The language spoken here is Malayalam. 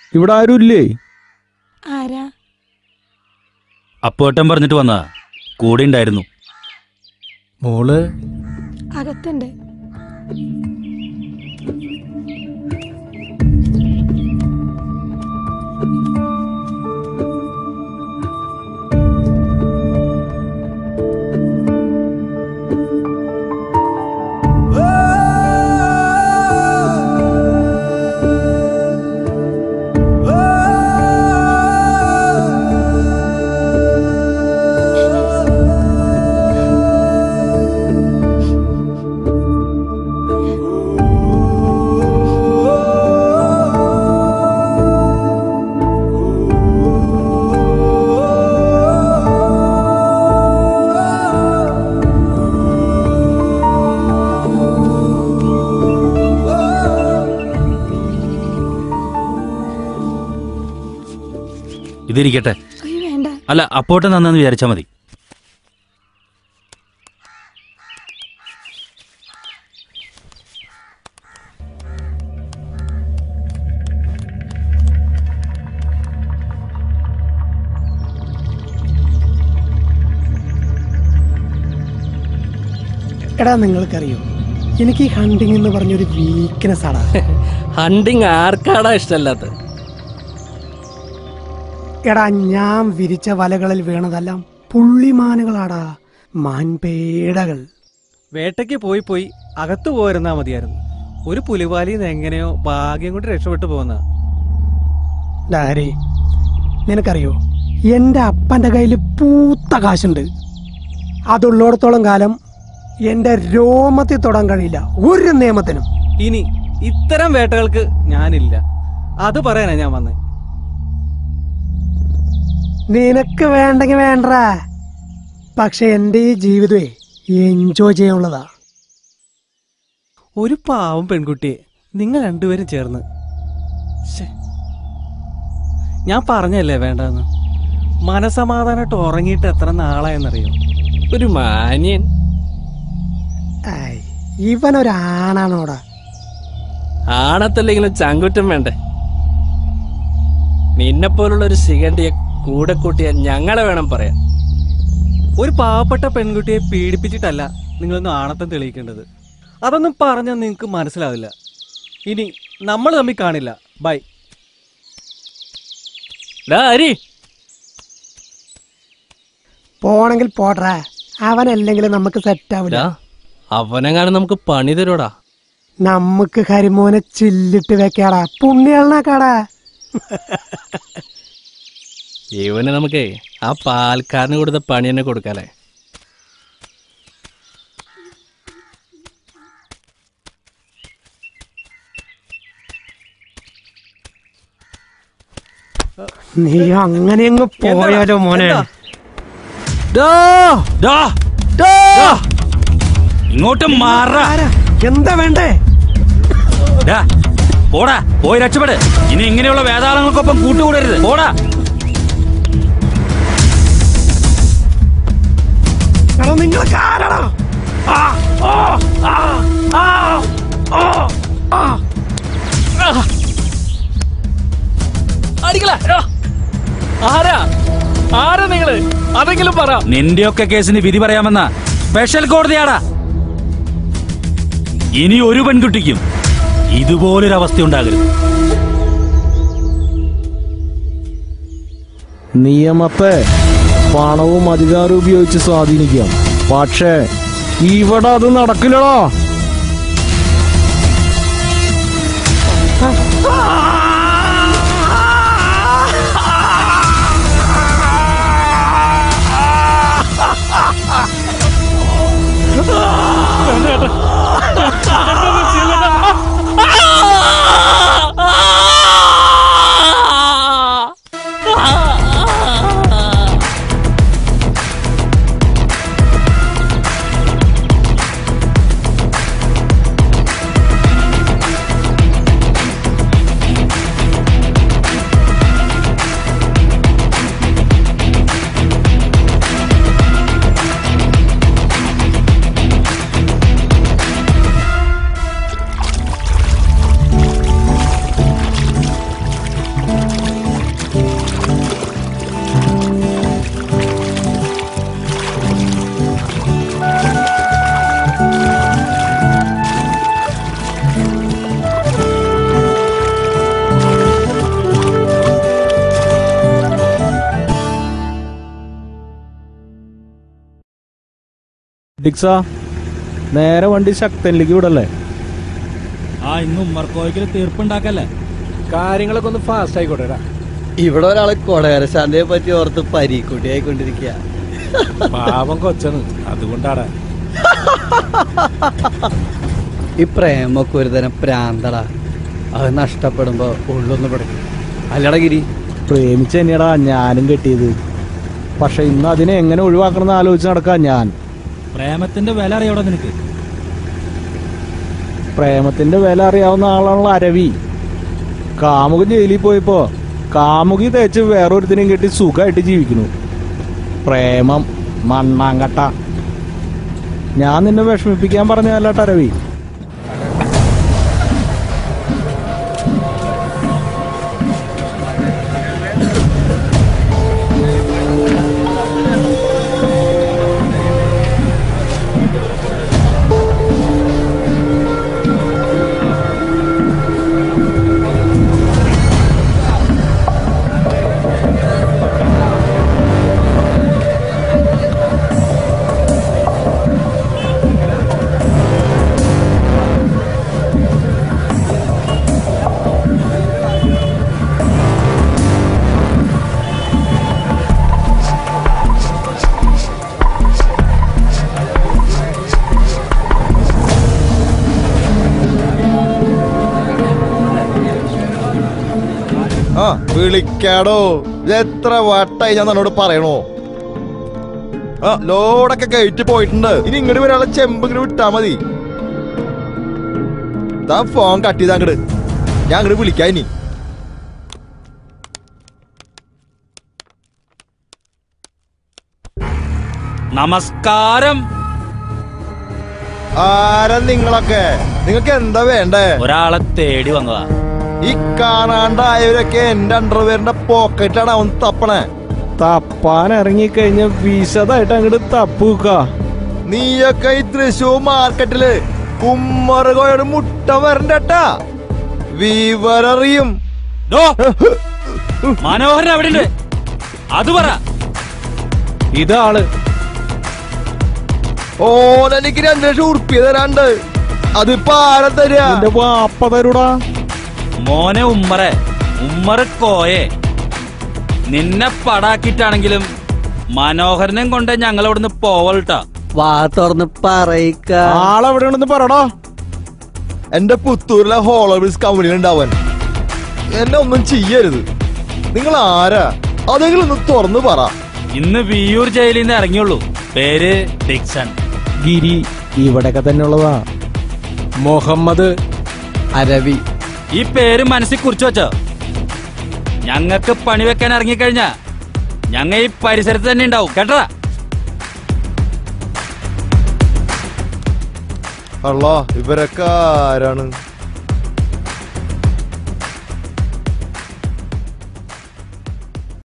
ഇവിടെ ആരും ഇല്ലേ ആരാ അപ്പോട്ടം പറഞ്ഞിട്ട് വന്നതാ കൂടെ ഉണ്ടായിരുന്നു മോള് അകത്തുണ്ട് ഇതിരിക്കട്ടെ അയ്യോ വേണ്ട അല്ല അപ്പോട്ടം നന്നെന്ന് വിചാരിച്ചാൽ മതി എടാ നിങ്ങൾക്കറിയോ എനിക്ക് ഈ ഹണ്ടിങ് എന്ന് പറഞ്ഞൊരു വീക്ക്നെസ് ആടാ ഹണ്ടിങ് ആർക്കാടാ ഇഷ്ടമല്ലാത്ത എടാ ഞാൻ വിരിച്ച വലകളിൽ വീണതെല്ലാം പുള്ളിമാനുകളാടാ മാൻപേടകൾ വേട്ടയ്ക്ക് പോയി പോയി അകത്തു പോയിരുന്നാ മതിയായിരുന്നു ഒരു പുലിവാലിന്ന് എങ്ങനെയോ ഭാഗ്യം കൊണ്ട് രക്ഷപ്പെട്ടു പോകുന്ന ഡാരി നിനക്കറിയോ എൻ്റെ അപ്പൻ്റെ കയ്യിൽ പൂത്ത കാശുണ്ട് അതുള്ളിടത്തോളം കാലം എൻ്റെ രോമത്തിൽ തൊടാൻ കഴിയില്ല ഒരു നിയമത്തിനും ഇനി ഇത്തരം വേട്ടകൾക്ക് ഞാനില്ല അത് പറയാനാ ഞാൻ വന്നത് നിനക്ക് വേണ്ടെങ്കിൽ വേണ്ടടാ പക്ഷെ എൻ്റെ ഈ ജീവിതമേ എൻജോയ് ചെയ്യാനുള്ളതാ ഒരു പാവം പെൺകുട്ടിയെ നിങ്ങൾ രണ്ടുപേരും ചേർന്ന് ശ്ശെ. ഞാൻ പറഞ്ഞല്ലേ വേണ്ടെന്ന് മനസമാധാനമായിട്ട് ഉറങ്ങിയിട്ട് എത്ര നാളായെന്നറിയോ ഒരു മാന്യൻ ആയ്, ഇവനൊരാണാണോടാ ആണത്തല്ലെങ്കിലും ചങ്കുറ്റം വേണ്ടേ നിന്നെ പോലുള്ള ഒരു ശിഖണ്ഡിയെ കൂടെ കൂട്ടിയാൽ ഞങ്ങളെ വേണം പറയാൻ ഒരു പാവപ്പെട്ട പെൺകുട്ടിയെ പീഡിപ്പിച്ചിട്ടല്ല നിങ്ങളൊന്ന് ആണത്തം തെളിയിക്കേണ്ടത് അതൊന്നും പറഞ്ഞാൽ നിങ്ങൾക്ക് മനസ്സിലാവില്ല ഇനി നമ്മൾ തമ്മിൽ കാണില്ല ബൈ ഡാ അരി പോണെങ്കിൽ പോട്രാ അവനല്ലെങ്കിലും നമുക്ക് സെറ്റ് ആവില്ല ഡാ അവനെങ്ങാനും നമുക്ക് പണി തരോടാ നമുക്ക് കരിമോനെ ചില്ലിട്ട് വെക്കാടാ പുണ്യാളനാക്കാടാ ഇവന് നമുക്കേ ആ പാൽക്കാരന് കൊടുത്ത പണി തന്നെ കൊടുക്കാല്ലേ നീ അങ്ങനെ അങ്ങ് പോയാലോ മോനെ എന്താ? ഡാ, ഡാ, ഡാ. ഇങ്ങോട്ട് മാറ ആരാ? എന്താ വേണ്ടേ പോടാ പോയി രക്ഷപ്പെട് ഇനി ഇങ്ങനെയുള്ള വേതാളങ്ങൾക്കൊപ്പം കൂട്ടുകൂടരുത് പോടാ എടാ നിങ്ങൾക്ക് ആരാടാ അടിക്കല ആരാ ആരാ നിങ്ങള് അതെങ്കിലും പറ നിന്റെയൊക്കെ കേസിന് വിധി പറയാമെന്ന സ്പെഷ്യൽ കോടതിയാടാ ഇനി ഒരു പെൺകുട്ടിക്കും ഇതുപോലൊരു അവസ്ഥ ഉണ്ടാകരുത് നിയമത്തെ പണവും അധികാരവും ഉപയോഗിച്ച് സ്വാധീനിക്കാം പക്ഷേ ഇവിടെ അത് നടക്കില്ലടാ ഡിക്സ നേരെ വണ്ടി ശക്തനിലേക്ക് വിടല്ലേ ആ ഇന്ന് ഉമ്മർക്കോയ്ക്ക് തീർപ്പുണ്ടാക്കല്ലേ കാര്യങ്ങളൊക്കെ ഒന്ന് ഫാസ്റ്റ് ആയിക്കോട്ടെ ഇവിടെ ഒരാള് കൊടകരശാന്തിയെ പറ്റി ഓർത്ത് പരീക്കുട്ടി ആയിക്കൊണ്ടിരിക്കുക പാവം കൊച്ചാണ് അതുകൊണ്ടാടാ ഈ പ്രേമൊക്കെ ഒരു തരം പ്രാന്തടാ അത് നഷ്ടപ്പെടുമ്പോ ഉള്ളൊന്ന് പിടയ്ക്കും അല്ലടാ ഗിരി പ്രേമിച്ച് തന്നെയാടാ ഞാനും കെട്ടിയത് പക്ഷെ ഇന്ന് അതിനെ എങ്ങനെ ഒഴിവാക്കണമെന്ന് ആലോചിച്ച് നടക്കാം ഞാൻ പ്രേമത്തിന്റെ വില അറിയാവിടെ നിനക്ക് പ്രേമത്തിന്റെ വില അറിയാവുന്ന ആളാണല്ലോ അരവി കാമുകൻ ജയിലിൽ പോയപ്പോ കാമുകി തേച്ച് വേറൊരുത്തിനെയും കെട്ടി സുഖമായിട്ട് ജീവിക്കുന്നു പ്രേമം മണ്ണാങ്കട്ട ഞാൻ നിന്നെ വിഷമിപ്പിക്കാൻ പറഞ്ഞതല്ലാട്ട അരവി ആ വിളിക്കാടോ ഇത് എത്ര വട്ടായി ഞാൻ തന്നോട് പറയണോ ആ ലോഡൊക്കെ കയറ്റി പോയിട്ടുണ്ട് ഇനി ഇങ്ങോട്ട് വരാനുള്ള ചെമ്പ് ഇങ്ങോട്ട് വിട്ടാ മതി താൻ ഫോൺ കട്ട് ചെയ്താ അങ്ങട് ഞാൻ അങ്ങോട്ട് വിളിക്കാം ഇനി നമസ്കാരം ആരാ നിങ്ങളൊക്കെ നിങ്ങൾക്ക് എന്താ വേണ്ടേ ഒരാളെ തേടി വന്നതാ ഈ കാണാണ്ടായവരൊക്കെ എന്റെ അണ്ടർവെയറിന്റെ പോക്കറ്റിലാണ് അവൻ തപ്പണേ തപ്പാൻ ഇറങ്ങിക്കഴിഞ്ഞ വിശദമായിട്ട് അങ്ങോട്ട് തപ്പൂക്ക നീയൊക്കെ ഈ തൃശൂർ മാർക്കറ്റില് കുമ്മറുകോയോട് മുട്ട വരണ്ടട്ടാ വിവരറിയും ഡോ മനോഹരൻ അവിടെ ഉണ്ട് അത് പറ ഇതാള് ഓനെനിക്ക് രണ്ടു ലക്ഷം ഉറുപ്പിയ തരാണ്ട് അതിപ്പോ ആരെ തരാ നിന്റെ വാപ്പ തരൂടാ മോനെ ഉമ്മറെ ഉമ്മറ് കോയെ നിന്നെ പടാക്കിട്ടാണെങ്കിലും മനോഹരനെ കൊണ്ട് ഞങ്ങൾ ഇവിടുന്ന് പോവൽട്ടാ വാ തുറന്ന് പറയിക്ക ആളെവിടെയാണെന്ന് പറടാ എന്റെ പുത്തൂരിലെ ഹോളോബിൾസ് കമ്പനിയിൽ ഉണ്ടാവൻ എന്നെ ഒന്നും ചെയ്യരുത് നിങ്ങൾ ആരാ അതെങ്കിലും ഒന്ന് തുറന്നു പറ ഇന്ന് വിയൂർ ജയിലിൽ നിന്ന് ഇറങ്ങിയുള്ളൂ പേര് ഡിക്സൺ ഗിരി ഇവിടെയൊക്കെ തന്നെ ഉള്ളതാ മുഹമ്മദ് അരവി ഈ പേര് മനസ്സിൽ കുറിച്ചു വെച്ചോ ഞങ്ങക്ക് പണി വെക്കാൻ ഇറങ്ങിക്കഴിഞ്ഞാ ഞങ്ങ ഈ പരിസരത്ത് തന്നെ ഉണ്ടാവും കേട്ടതാ അള്ളാ ഇവരൊക്കെ ആരാണ്